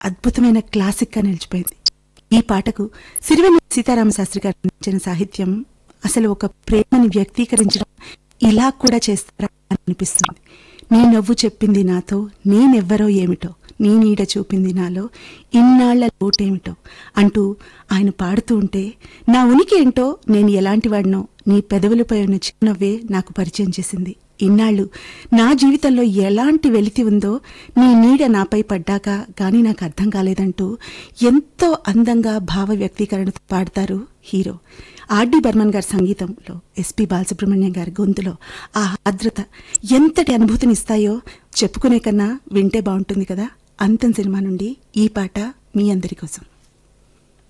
అద్భుతమైన క్లాసిక్ గా నిలిచిపోయింది ఈ పాటకు సిరివెన్న సీతారామ శాస్త్రి గారు అందించిన సాహిత్యం అసలు ఒక ప్రేమని వ్యక్తీకరించడం ఇలా కూడా చేస్తారా అని అనిపిస్తుంది నీ నవ్వు చెప్పింది నాతో నేనెవ్వరో ఏమిటో నీ నీడ చూపింది నాలో ఇన్నాళ్ల లోటేమిటో అంటూ ఆయన పాడుతూ ఉంటే నా ఉనికి ఏంటో నేను ఎలాంటి వాడినో నీ పెదవులపై ఉన్న చిరునవ్వే నాకు పరిచయం చేసింది ఇన్నాళ్ళు నా జీవితంలో ఎలాంటి వెలితి ఉందో నీ నీడ నాపై పడ్డాక గాని నాకు అర్థం కాలేదంటూ ఎంతో అందంగా భావ వ్యక్తీకరణతో పాడతారు హీరో ఆర్డి బర్మన్ గారి సంగీతంలో ఎస్పి బాలసుబ్రహ్మణ్యం గారి గొంతులో ఆ ఆర్ద్రత ఎంతటి అనుభూతినిస్తాయో చెప్పుకునే కన్నా వింటే బాగుంటుంది కదా అంతం సినిమా నుండి ఈ పాట మీ అందరి కోసం